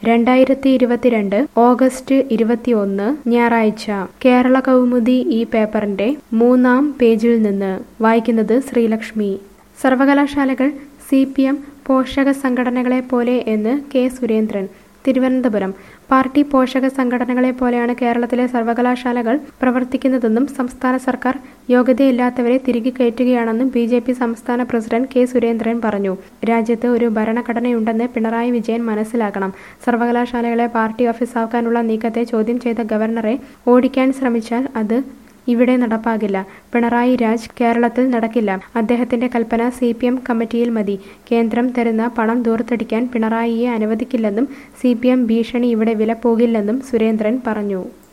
രണ്ടായിരത്തി ഇരുപത്തിരണ്ട് ഓഗസ്റ്റ് ഇരുപത്തിയൊന്ന് ഞായറാഴ്ച കേരള കൗമുദി ഈ പേപ്പറിന്റെ മൂന്നാം പേജിൽ നിന്ന് വായിക്കുന്നത് ശ്രീലക്ഷ്മി സർവകലാശാലകൾ സി പി എം പോഷക സംഘടനകളെ പോലെ എന്ന് കെ സുരേന്ദ്രൻ തിരുവനന്തപുരം പാർട്ടി പോഷക സംഘടനകളെ പോലെയാണ് കേരളത്തിലെ സർവകലാശാലകൾ പ്രവർത്തിക്കുന്നതെന്നും സംസ്ഥാന സർക്കാർ യോഗ്യതയില്ലാത്തവരെ തിരികെ കയറ്റുകയാണെന്നും ബി ജെ പി സംസ്ഥാന പ്രസിഡന്റ് കെ സുരേന്ദ്രൻ പറഞ്ഞു രാജ്യത്ത് ഒരു ഭരണഘടനയുണ്ടെന്ന് പിണറായി വിജയൻ മനസ്സിലാക്കണം സർവകലാശാലകളെ പാർട്ടി ഓഫീസാക്കാനുള്ള നീക്കത്തെ ചോദ്യം ചെയ്ത ഗവർണറെ ഓടിക്കാൻ ശ്രമിച്ചാൽ അത് ഇവിടെ നടപ്പാകില്ല പിണറായി രാജ് കേരളത്തിൽ നടക്കില്ല അദ്ദേഹത്തിന്റെ കൽപ്പന സി പി എം കമ്മിറ്റിയിൽ മതി കേന്ദ്രം തരുന്ന പണം ദൂർത്തടിക്കാൻ പിണറായിയെ അനുവദിക്കില്ലെന്നും സി പി എം ഭീഷണി ഇവിടെ വില പോകില്ലെന്നും സുരേന്ദ്രൻ പറഞ്ഞു